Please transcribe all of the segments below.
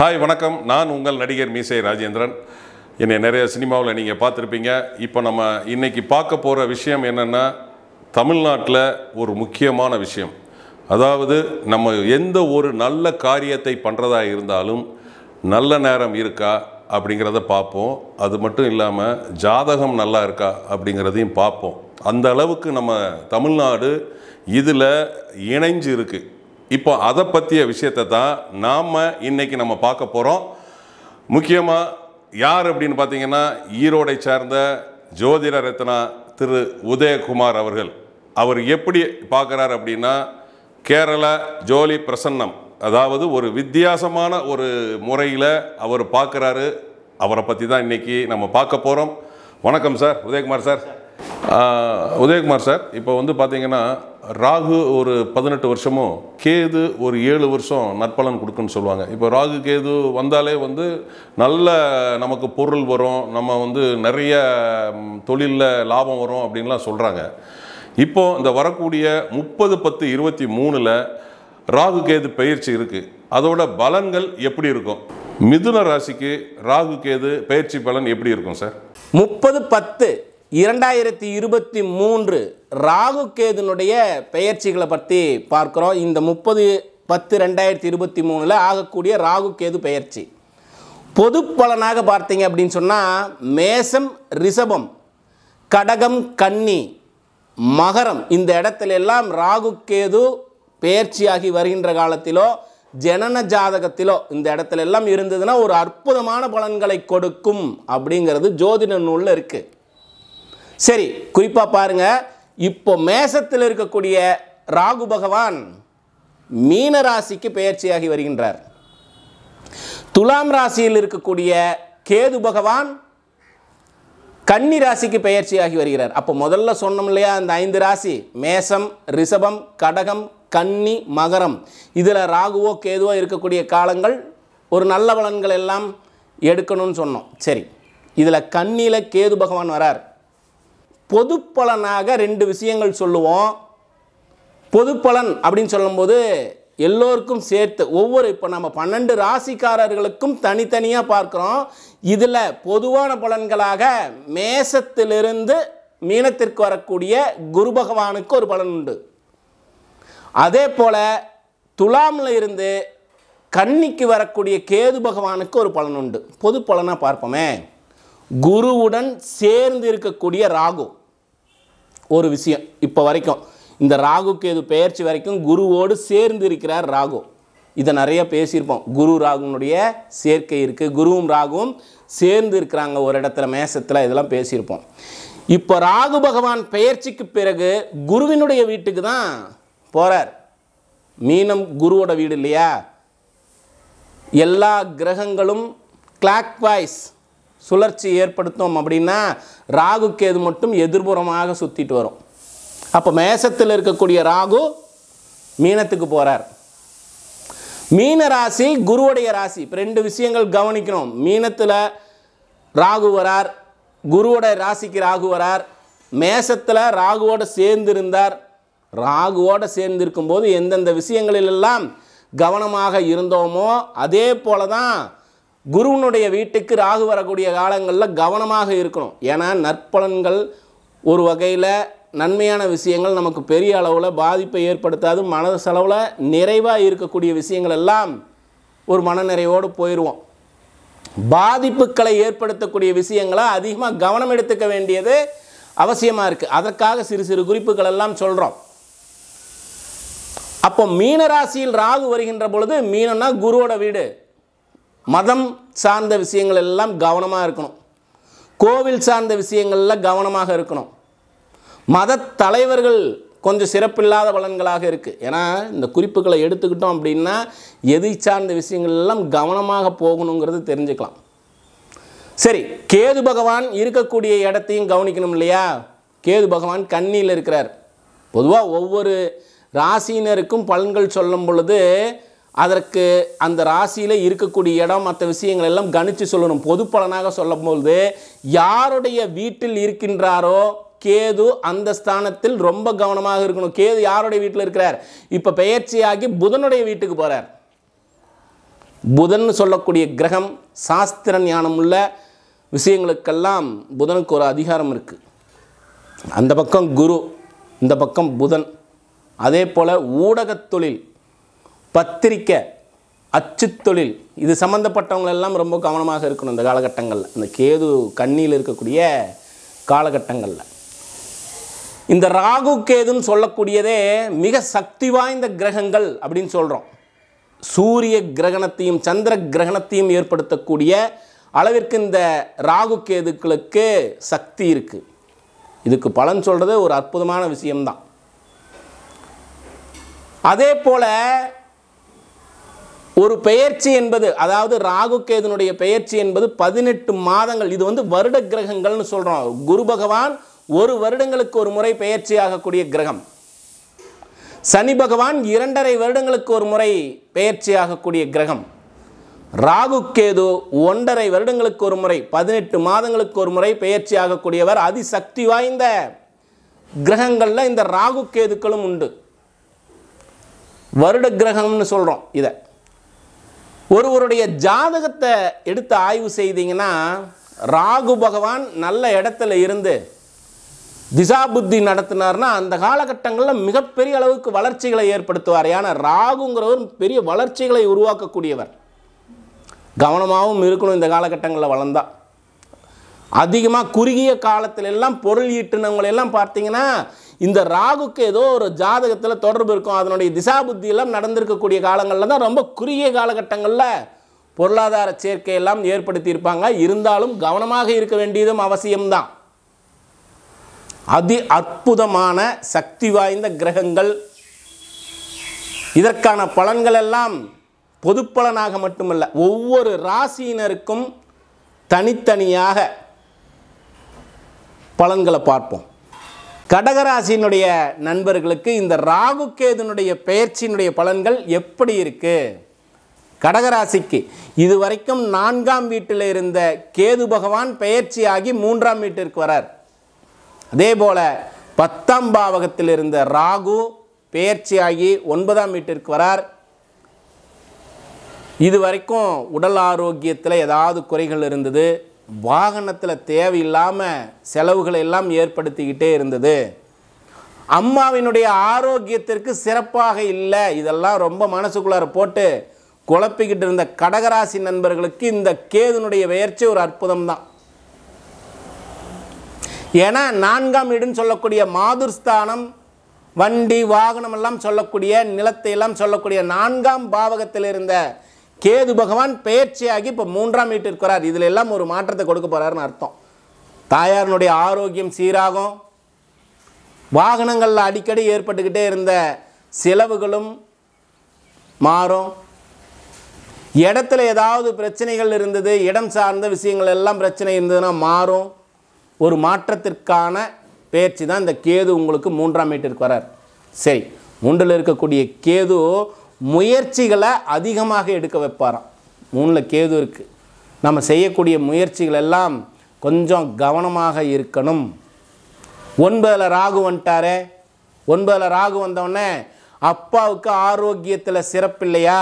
hi வணக்கம் நான் உங்கள் நடிகர் மீசை ராஜேந்திரன் என்னை நிறைய சினிமாவில் நீங்கள் பார்த்துருப்பீங்க இப்போ நம்ம இன்னைக்கு பார்க்க போகிற விஷயம் என்னென்னா தமிழ்நாட்டில் ஒரு முக்கியமான விஷயம் அதாவது நம்ம எந்த ஒரு நல்ல காரியத்தை பண்ணுறதா இருந்தாலும் நல்ல நேரம் இருக்கா அப்படிங்கிறத பார்ப்போம் அது மட்டும் இல்லாமல் ஜாதகம் நல்லா இருக்கா அப்படிங்கிறதையும் பார்ப்போம் அந்த அளவுக்கு நம்ம தமிழ்நாடு இதில் இணைஞ்சு இருக்குது இப்போ அதை பற்றிய விஷயத்தை தான் நாம் இன்னைக்கு நம்ம பார்க்க போகிறோம் முக்கியமாக யார் அப்படின்னு பார்த்தீங்கன்னா ஈரோடை சார்ந்த ஜோதிட ரத்னா திரு உதயகுமார் அவர்கள் அவர் எப்படி பார்க்குறார் அப்படின்னா கேரள ஜோலி பிரசன்னம் அதாவது ஒரு வித்தியாசமான ஒரு முறையில் அவர் பார்க்குறாரு அவரை பற்றி தான் இன்னைக்கு நம்ம பார்க்க போகிறோம் வணக்கம் சார் உதயகுமார் சார் ஆஹ், உதயகுமார் சார் இப்போ வந்து பார்த்தீங்கன்னா ராகு ஒரு பதினெட்டு வருஷமும் கேது ஒரு ஏழு வருஷம் நற்பலன் கொடுக்குன்னு சொல்லுவாங்க இப்போ ராகு கேது வந்தாலே வந்து நல்ல நமக்கு பொருள் வரும் நம்ம வந்து நிறைய தொழிலில் லாபம் வரும் அப்படின்லாம் சொல்கிறாங்க இப்போ இந்த வரக்கூடிய முப்பது பத்து இருபத்தி மூணில் ராகு கேது பயிற்சி இருக்குது அதோட பலன்கள் எப்படி இருக்கும் மிதுன ராசிக்கு ராகு கேது பயிற்சி பலன் எப்படி இருக்கும் சார் முப்பது பத்து இரண்டாயிரத்தி இருபத்தி மூன்று ராகு கேதுனுடைய பெயர்ச்சிகளை பற்றி பார்க்குறோம் இந்த முப்பது பத்து ரெண்டாயிரத்தி இருபத்தி மூணில் ஆகக்கூடிய ராகு கேது பெயர்ச்சி பொது பலனாக பார்த்தீங்க அப்படின்னு சொன்னால் மேசம் ரிஷபம் கடகம் கன்னி மகரம் இந்த இடத்துல எல்லாம் ராகு கேது பெயர்ச்சியாகி வருகின்ற காலத்திலோ ஜனன ஜாதகத்திலோ இந்த இடத்துல எல்லாம் இருந்ததுன்னா ஒரு அற்புதமான பலன்களை கொடுக்கும் அப்படிங்கிறது ஜோதிட நூலில் இருக்குது சரி குறிப்பாக பாருங்க இப்போ மேசத்தில் இருக்கக்கூடிய ராகு பகவான் மீன ராசிக்கு பெயர்ச்சியாகி வருகின்றார் துலாம் ராசியில் இருக்கக்கூடிய கேது பகவான் கன்னி ராசிக்கு பெயர்ச்சியாகி வருகிறார் அப்போ முதல்ல சொன்னோம் இல்லையா அந்த ஐந்து ராசி மேசம் ரிஷபம் கடகம் கன்னி மகரம் இதில் ராகுவோ கேதுவோ இருக்கக்கூடிய காலங்கள் ஒரு நல்ல பலன்கள் எல்லாம் எடுக்கணும்னு சொன்னோம் சரி இதில் கன்னியில் கேது பகவான் வரார் பொது பலனாக ரெண்டு விஷயங்கள் சொல்லுவோம் பொது பலன் அப்படின்னு சொல்லும்போது எல்லோருக்கும் சேர்த்து ஒவ்வொரு இப்போ நம்ம பன்னெண்டு ராசிக்காரர்களுக்கும் தனித்தனியாக பார்க்குறோம் இதில் பொதுவான பலன்களாக மேசத்திலிருந்து மீனத்திற்கு வரக்கூடிய குரு பகவானுக்கு ஒரு பலன் உண்டு அதே போல் துலாமில் இருந்து கன்னிக்கு வரக்கூடிய கேது பகவானுக்கு ஒரு பலன் உண்டு பொது பலனாக பார்ப்போமே குருவுடன் சேர்ந்து இருக்கக்கூடிய ராகு ஒரு விஷயம் இப்போ வரைக்கும் இந்த ராகு கேது பெயர்ச்சி வரைக்கும் குருவோடு சேர்ந்து இருக்கிறார் ராகு இதை நிறைய பேசியிருப்போம் குரு ராகுனுடைய சேர்க்கை இருக்குது குருவும் ராகுவும் சேர்ந்து இருக்கிறாங்க ஒரு இடத்துல மேசத்தில் இதெல்லாம் பேசியிருப்போம் இப்போ ராகு பகவான் பெயர்ச்சிக்கு பிறகு குருவினுடைய வீட்டுக்கு தான் போகிறார் மீனம் குருவோட வீடு இல்லையா எல்லா கிரகங்களும் கிளாக் வாய்ஸ் சுழற்சி ஏற்படுத்தும் அப்படின்னா ராகு கேது மட்டும் எதிர்புறமாக சுற்றிட்டு வரும் அப்போ மேசத்தில் இருக்கக்கூடிய ராகு மீனத்துக்கு போகிறார் மீன ராசி குருவுடைய ராசி இப்போ ரெண்டு விஷயங்கள் கவனிக்கணும் மீனத்தில் ராகு வரார் குருவோட ராசிக்கு ராகு வரார் மேசத்தில் ராகுவோட சேர்ந்து இருந்தார் ராகுவோட சேர்ந்து இருக்கும்போது எந்தெந்த விஷயங்களிலெல்லாம் கவனமாக இருந்தோமோ அதே போல தான் குருவனுடைய வீட்டுக்கு ராகு வரக்கூடிய காலங்களில் கவனமாக இருக்கணும் ஏன்னா நற்பலன்கள் ஒரு வகையில் நன்மையான விஷயங்கள் நமக்கு பெரிய அளவில் பாதிப்பை ஏற்படுத்தாது மன செலவில் நிறைவாக இருக்கக்கூடிய விஷயங்கள் எல்லாம் ஒரு மனநிறைவோடு போயிடுவோம் பாதிப்புகளை ஏற்படுத்தக்கூடிய விஷயங்களை அதிகமாக கவனம் எடுத்துக்க வேண்டியது அவசியமாக இருக்குது அதற்காக சிறு சிறு குறிப்புகள் எல்லாம் சொல்கிறோம் அப்போ மீனராசியில் ராகு வருகின்ற பொழுது மீனம்னா குருவோட வீடு மதம் சார்ந்த விஷயங்கள் எல்லாம் கவனமாக இருக்கணும் கோவில் சார்ந்த விஷயங்களில் கவனமாக இருக்கணும் மத தலைவர்கள் கொஞ்சம் சிறப்பில்லாத பலன்களாக இருக்குது ஏன்னா இந்த குறிப்புகளை எடுத்துக்கிட்டோம் அப்படின்னா எது சார்ந்த விஷயங்கள் எல்லாம் கவனமாக போகணுங்கிறது தெரிஞ்சுக்கலாம் சரி கேது பகவான் இருக்கக்கூடிய இடத்தையும் கவனிக்கணும் இல்லையா கேது பகவான் கண்ணியில் இருக்கிறார் பொதுவாக ஒவ்வொரு ராசியினருக்கும் பலன்கள் சொல்லும் பொழுது அதற்கு அந்த ராசியில் இருக்கக்கூடிய இடம் மற்ற விஷயங்கள் எல்லாம் கணித்து சொல்லணும் பொது பலனாக சொல்லும் பொழுது யாருடைய வீட்டில் இருக்கின்றாரோ கேது அந்த ஸ்தானத்தில் ரொம்ப கவனமாக இருக்கணும் கேது யாருடைய வீட்டில் இருக்கிறார் இப்போ பெயர்ச்சியாகி புதனுடைய வீட்டுக்கு போகிறார் புதன் சொல்லக்கூடிய கிரகம் சாஸ்திர ஞானம் உள்ள விஷயங்களுக்கெல்லாம் புதனுக்கு ஒரு அதிகாரம் இருக்குது அந்த பக்கம் குரு இந்த பக்கம் புதன் அதே போல் ஊடகத் தொழில் பத்திரிக்கை அச்சுத் தொழில் இது சம்மந்தப்பட்டவங்க எல்லாம் ரொம்ப கவனமாக இருக்கணும் இந்த காலகட்டங்களில் இந்த கேது கண்ணியில் இருக்கக்கூடிய காலகட்டங்களில் இந்த ராகு கேதுன்னு சொல்லக்கூடியதே மிக சக்தி வாய்ந்த கிரகங்கள் அப்படின்னு சொல்கிறோம் சூரிய கிரகணத்தையும் சந்திர கிரகணத்தையும் ஏற்படுத்தக்கூடிய அளவிற்கு இந்த ராகு கேதுக்களுக்கு சக்தி இருக்குது இதுக்கு பலன் சொல்கிறது ஒரு அற்புதமான விஷயம்தான் அதே போல ஒரு பெயர்ச்சி என்பது அதாவது ராகு கேதுனுடைய பெயர்ச்சி என்பது பதினெட்டு மாதங்கள் இது வந்து வருட கிரகங்கள்னு சொல்கிறோம் குரு பகவான் ஒரு வருடங்களுக்கு ஒரு முறை பெயர்ச்சி ஆகக்கூடிய கிரகம் சனி பகவான் இரண்டரை வருடங்களுக்கு ஒரு முறை பெயர்ச்சி ஆகக்கூடிய கிரகம் ராகு கேது ஒன்றரை வருடங்களுக்கு ஒரு முறை பதினெட்டு மாதங்களுக்கு ஒரு முறை பெயர்ச்சி ஆகக்கூடியவர் அதிசக்தி வாய்ந்த கிரகங்களில் இந்த ராகு கேதுக்களும் உண்டு வருட கிரகம்னு சொல்கிறோம் இதை ஒருவருடைய ஜாதகத்தை எடுத்து ஆய்வு செய்தீங்கன்னா ராகு பகவான் நல்ல இடத்துல இருந்து திசா புத்தி நடத்தினார்னா அந்த காலகட்டங்களில் மிகப்பெரிய அளவுக்கு வளர்ச்சிகளை ஏற்படுத்துவார் ஏன்னா ராகுங்கிறவர் பெரிய வளர்ச்சிகளை உருவாக்கக்கூடியவர் கவனமாகவும் இருக்கணும் இந்த காலகட்டங்களில் வளர்ந்தா அதிகமாக குறுகிய காலத்துல எல்லாம் பொருள் ஈட்டுனவங்களை எல்லாம் பார்த்தீங்கன்னா இந்த ராகுக்கு ஏதோ ஒரு ஜாதகத்தில் தொடர்பு இருக்கும் அதனுடைய திசா புத்தி எல்லாம் நடந்திருக்கக்கூடிய காலங்களில் தான் ரொம்ப குறுகிய காலகட்டங்களில் பொருளாதார சேர்க்கை எல்லாம் ஏற்படுத்தியிருப்பாங்க இருந்தாலும் கவனமாக இருக்க வேண்டியதும் அவசியம்தான் அதி அற்புதமான சக்தி வாய்ந்த கிரகங்கள் இதற்கான பலன்கள் எல்லாம் பொதுப்பலனாக மட்டுமல்ல ஒவ்வொரு ராசியினருக்கும் தனித்தனியாக பலன்களை பார்ப்போம் கடகராசியினுடைய நண்பர்களுக்கு இந்த ராகு கேதுனுடைய பெயர்ச்சியினுடைய பலன்கள் எப்படி இருக்கு கடகராசிக்கு இதுவரைக்கும் நான்காம் வீட்டில் இருந்த கேது பகவான் பெயர்ச்சியாகி மூன்றாம் வீட்டிற்கு வரார் அதே போல பத்தாம் பாவகத்தில் இருந்த ராகு பெயர்ச்சியாகி ஒன்பதாம் வீட்டிற்கு வரார் இது வரைக்கும் உடல் ஆரோக்கியத்தில் ஏதாவது குறைகள் இருந்தது வாகனத்தில் தேவையில்லாமல் செலவுகளை எல்லாம் ஏற்படுத்திக்கிட்டே இருந்தது அம்மாவினுடைய ஆரோக்கியத்திற்கு சிறப்பாக இல்லை இதெல்லாம் ரொம்ப மனசுக்குள்ளார போட்டு குழப்பிக்கிட்டு இருந்த கடகராசி நண்பர்களுக்கு இந்த கேதுனுடைய பெயர்ச்சி ஒரு அற்புதம் தான் ஏன்னா நான்காம் வீடுன்னு சொல்லக்கூடிய மாதுர்ஸ்தானம் வண்டி வாகனம் எல்லாம் சொல்லக்கூடிய நிலத்தை எல்லாம் சொல்லக்கூடிய நான்காம் பாவகத்தில் இருந்த கேது பகவான் பெயர்ச்சியாகி இப்போ மூன்றாம் வீட்டிற்கு வரார் இதில் எல்லாம் ஒரு மாற்றத்தை கொடுக்க போறாருன்னு அர்த்தம் தாயாரினுடைய ஆரோக்கியம் சீராகும் வாகனங்களில் அடிக்கடி ஏற்பட்டுக்கிட்டே இருந்த செலவுகளும் மாறும் இடத்துல ஏதாவது பிரச்சனைகள் இருந்தது இடம் சார்ந்த விஷயங்கள் எல்லாம் பிரச்சனை இருந்ததுன்னா மாறும் ஒரு மாற்றத்திற்கான பேச்சு தான் இந்த கேது உங்களுக்கு மூன்றாம் வீட்டிற்கு வரார் சரி மூன்றில் இருக்கக்கூடிய கேது முயற்சிகளை அதிகமாக எடுக்க வைப்பாராம் மூணில் கேது இருக்குது நம்ம செய்யக்கூடிய முயற்சிகள் எல்லாம் கொஞ்சம் கவனமாக இருக்கணும் ஒன்பதில் ராகு வந்துட்டாரே ஒன்பதில் ராகு வந்தவுடனே அப்பாவுக்கு ஆரோக்கியத்தில் சிறப்பில்லையா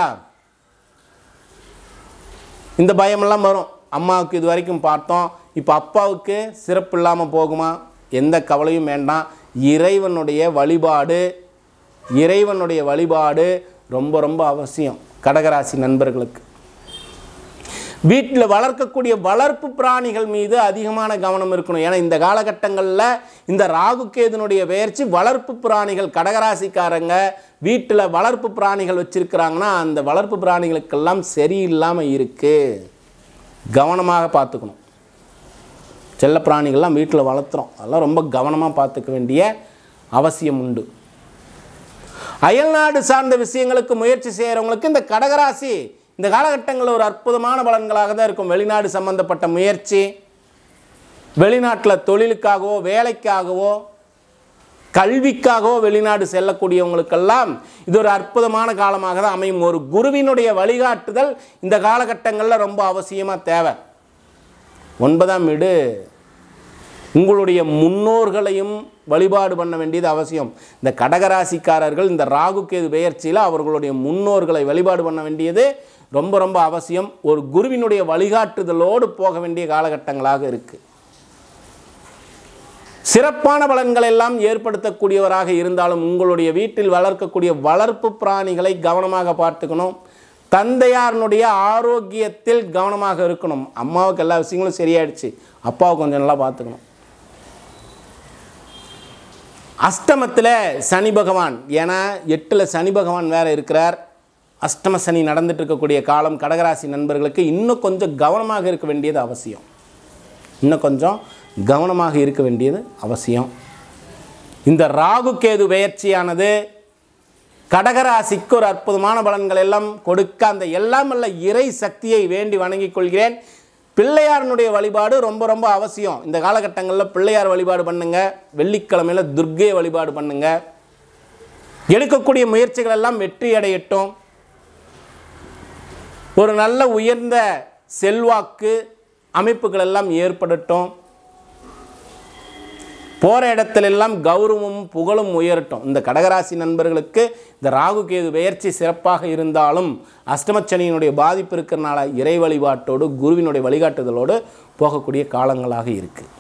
இந்த பயமெல்லாம் வரும் அம்மாவுக்கு இது வரைக்கும் பார்த்தோம் இப்போ அப்பாவுக்கு சிறப்பு இல்லாமல் போகுமா எந்த கவலையும் வேண்டாம் இறைவனுடைய வழிபாடு இறைவனுடைய வழிபாடு ரொம்ப ரொம்ப அவசியம் கடகராசி நண்பர்களுக்கு வீட்டில் வளர்க்கக்கூடிய வளர்ப்பு பிராணிகள் மீது அதிகமான கவனம் இருக்கணும் ஏன்னா இந்த காலகட்டங்களில் இந்த ராகு கேதுனுடைய பெயர்ச்சி வளர்ப்பு பிராணிகள் கடகராசிக்காரங்க வீட்டில் வளர்ப்பு பிராணிகள் வச்சுருக்கிறாங்கன்னா அந்த வளர்ப்பு பிராணிகளுக்கெல்லாம் சரியில்லாமல் இருக்குது கவனமாக பார்த்துக்கணும் செல்ல பிராணிகள்லாம் வீட்டில் வளர்த்துறோம் அதெல்லாம் ரொம்ப கவனமாக பார்த்துக்க வேண்டிய அவசியம் உண்டு அயல்நாடு சார்ந்த விஷயங்களுக்கு முயற்சி செய்கிறவங்களுக்கு இந்த கடகராசி இந்த காலகட்டங்களில் ஒரு அற்புதமான பலன்களாக தான் இருக்கும் வெளிநாடு சம்பந்தப்பட்ட முயற்சி வெளிநாட்டில் தொழிலுக்காகவோ வேலைக்காகவோ கல்விக்காகவோ வெளிநாடு செல்லக்கூடியவங்களுக்கெல்லாம் இது ஒரு அற்புதமான காலமாக தான் அமையும் ஒரு குருவினுடைய வழிகாட்டுதல் இந்த காலகட்டங்களில் ரொம்ப அவசியமாக தேவை ஒன்பதாம் வீடு உங்களுடைய முன்னோர்களையும் வழிபாடு பண்ண வேண்டியது அவசியம் இந்த கடகராசிக்காரர்கள் இந்த ராகு கேது பெயர்ச்சியில் அவர்களுடைய முன்னோர்களை வழிபாடு பண்ண வேண்டியது ரொம்ப ரொம்ப அவசியம் ஒரு குருவினுடைய வழிகாட்டுதலோடு போக வேண்டிய காலகட்டங்களாக இருக்குது சிறப்பான பலன்கள் எல்லாம் ஏற்படுத்தக்கூடியவராக இருந்தாலும் உங்களுடைய வீட்டில் வளர்க்கக்கூடிய வளர்ப்பு பிராணிகளை கவனமாக பார்த்துக்கணும் தந்தையாரனுடைய ஆரோக்கியத்தில் கவனமாக இருக்கணும் அம்மாவுக்கு எல்லா விஷயங்களும் சரியாயிடுச்சு அப்பாவை கொஞ்சம் நல்லா பார்த்துக்கணும் அஷ்டமத்தில் சனி பகவான் ஏன்னா எட்டில் சனி பகவான் வேற இருக்கிறார் அஷ்டம சனி நடந்துட்டு இருக்கக்கூடிய காலம் கடகராசி நண்பர்களுக்கு இன்னும் கொஞ்சம் கவனமாக இருக்க வேண்டியது அவசியம் இன்னும் கொஞ்சம் கவனமாக இருக்க வேண்டியது அவசியம் இந்த ராகு கேது பெயர்ச்சியானது கடகராசிக்கு ஒரு அற்புதமான பலன்கள் எல்லாம் கொடுக்க அந்த எல்லாம் அல்ல இறை சக்தியை வேண்டி வணங்கிக் கொள்கிறேன் பிள்ளையாரனுடைய வழிபாடு ரொம்ப ரொம்ப அவசியம் இந்த காலகட்டங்களில் பிள்ளையார் வழிபாடு பண்ணுங்க வெள்ளிக்கிழமையில் துர்க்கையை வழிபாடு பண்ணுங்க எடுக்கக்கூடிய முயற்சிகள் எல்லாம் வெற்றி அடையட்டும் ஒரு நல்ல உயர்ந்த செல்வாக்கு அமைப்புகள் எல்லாம் ஏற்படட்டும் போகிற இடத்திலெல்லாம் கௌரவமும் புகழும் உயரட்டும் இந்த கடகராசி நண்பர்களுக்கு இந்த ராகு கேது பெயர்ச்சி சிறப்பாக இருந்தாலும் அஷ்டமச்சனியினுடைய பாதிப்பு இருக்கிறனால இறை வழிபாட்டோடு குருவினுடைய வழிகாட்டுதலோடு போகக்கூடிய காலங்களாக இருக்குது